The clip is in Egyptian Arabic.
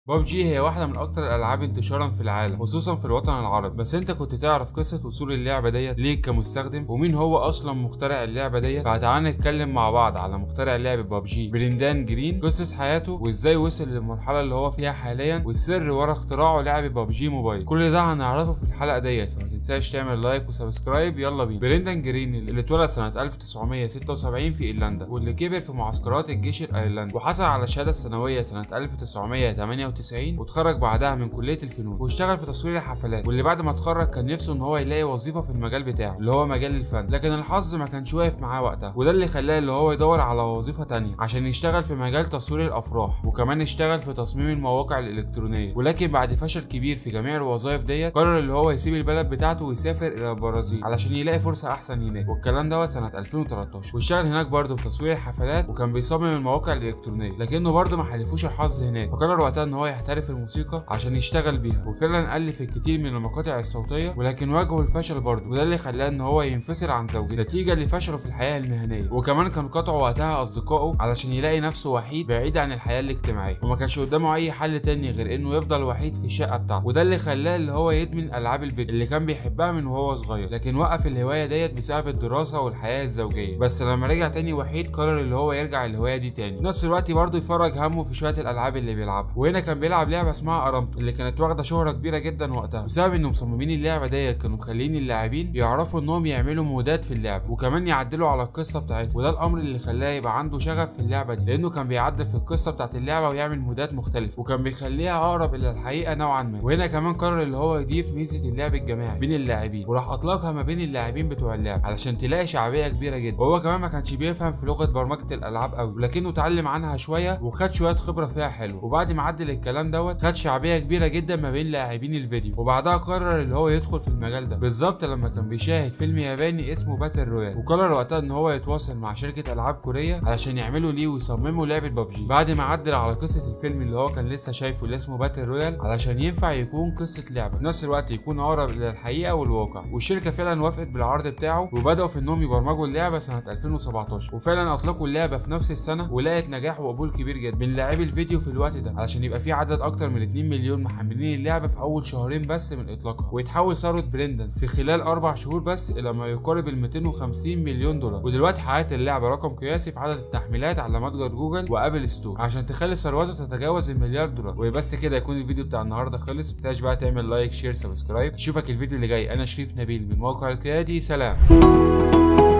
بابجي هي واحدة من أكتر الألعاب انتشارا في العالم خصوصا في الوطن العربي بس أنت كنت تعرف قصة وصول اللعبة ديت ليك كمستخدم ومين هو أصلا مخترع اللعبة ديت فتعالى نتكلم مع بعض على مخترع لعبة بابجي بريندان جرين قصة حياته وإزاي وصل للمرحلة اللي هو فيها حاليا والسر ورا اختراعه لعبة بابجي موبايل كل ده هنعرفه في الحلقة ديت فما تنساش تعمل لايك وسبسكرايب يلا بينا بريندان جرين اللي اتولد سنة 1976 في إيرلندا واللي كبر في معسكرات الجيش الأيرلندي وحصل على الشهادة الثانوية سنة 1998 واتخرج بعدها من كلية الفنون واشتغل في تصوير الحفلات واللي بعد ما اتخرج كان نفسه ان هو يلاقي وظيفة في المجال بتاعه اللي هو مجال الفن لكن الحظ ما كانش واقف معاه وقتها وده اللي خلاه اللي هو يدور على وظيفة تانية عشان يشتغل في مجال تصوير الأفراح وكمان اشتغل في تصميم المواقع الإلكترونية ولكن بعد فشل كبير في جميع الوظائف ديت قرر اللي هو يسيب البلد بتاعته ويسافر إلى البرازيل علشان يلاقي فرصة أحسن هناك والكلام دوت سنة 2013 واشتغل هناك برضه في تصوير الحفلات وكان بيصمم المواقع الإلكترونية لكنه برضه ما حلفوش الحظ هناك فقرر وقتها ان هو يحترف الموسيقى عشان يشتغل بيها وفعلا الف الكثير من المقاطع الصوتيه ولكن واجهه الفشل برضه وده اللي خلاه ان هو ينفصل عن زوجته نتيجه لفشله في الحياه المهنيه وكمان كان قطعه وقتها اصدقائه علشان يلاقي نفسه وحيد بعيد عن الحياه الاجتماعيه وما كانش قدامه اي حل تاني غير انه يفضل وحيد في الشقه بتاعته وده اللي خلاه اللي هو يدمن العاب الفيديو اللي كان بيحبها من وهو صغير لكن وقف الهوايه ديت بسبب الدراسه والحياه الزوجيه بس لما رجع تاني وحيد قرر اللي هو يرجع الهوايه دي تاني في نفس الوقت برضه يفرج همه في شويه الالعاب اللي بيلعبها وهنا كان بيلعب لعبه اسمها ارامتو اللي كانت واخده شهره كبيره جدا وقتها بسبب ان مصممين اللعبه ديت كانوا مخلين اللاعبين يعرفوا انهم يعملوا مودات في اللعبه وكمان يعدلوا على القصه بتاعتها وده الامر اللي خلاه يبقى عنده شغف في اللعبه دي لانه كان بيعدل في القصه بتاعت اللعبه ويعمل مودات مختلفه وكان بيخليها اقرب الى الحقيقه نوعا ما وهنا كمان قرر اللي هو يضيف ميزه اللعب الجماعي بين اللاعبين وراح اطلقها ما بين اللاعبين بتوع اللعب علشان تلاقي شعبيه كبيره جدا وهو كمان ما كانش بيفهم في لغه برمجه الالعاب قوي ولكنه اتعلم عنها شويه وخد شويه خبره فيها حلو وبعد ما عدل الكلام دوت خد شعبيه كبيره جدا ما بين لاعبين الفيديو وبعدها قرر اللي هو يدخل في المجال ده بالظبط لما كان بيشاهد فيلم ياباني اسمه باتل رويال وقرر وقتها ان هو يتواصل مع شركه العاب كوريه علشان يعملوا ليه ويصمموا لعبه ببجي بعد ما عدل على قصه الفيلم اللي هو كان لسه شايفه اللي اسمه باتل رويال علشان ينفع يكون قصه لعبه في نفس الوقت يكون اقرب الى الحقيقه والواقع والشركه فعلا وافقت بالعرض بتاعه وبداوا في انهم يبرمجوا اللعبه سنه 2017 وفعلا اطلقوا اللعبه في نفس السنه ولقت نجاح وقبول كبير جدا من لاعبي الفيديو في الوقت ده علشان يبقى في عدد اكتر من 2 مليون محملين اللعبه في اول شهرين بس من اطلاقها ويتحول ثروه بريندن في خلال اربع شهور بس الى ما يقارب ال 250 مليون دولار ودلوقتي حققت اللعبه رقم قياسي في عدد التحميلات على متجر جوجل وابل ستور عشان تخلي ثروته تتجاوز المليار دولار وبس كده يكون الفيديو بتاع النهارده خلص متنساش بقى تعمل لايك شير سبسكرايب اشوفك الفيديو اللي جاي انا شريف نبيل من موقع القيادي سلام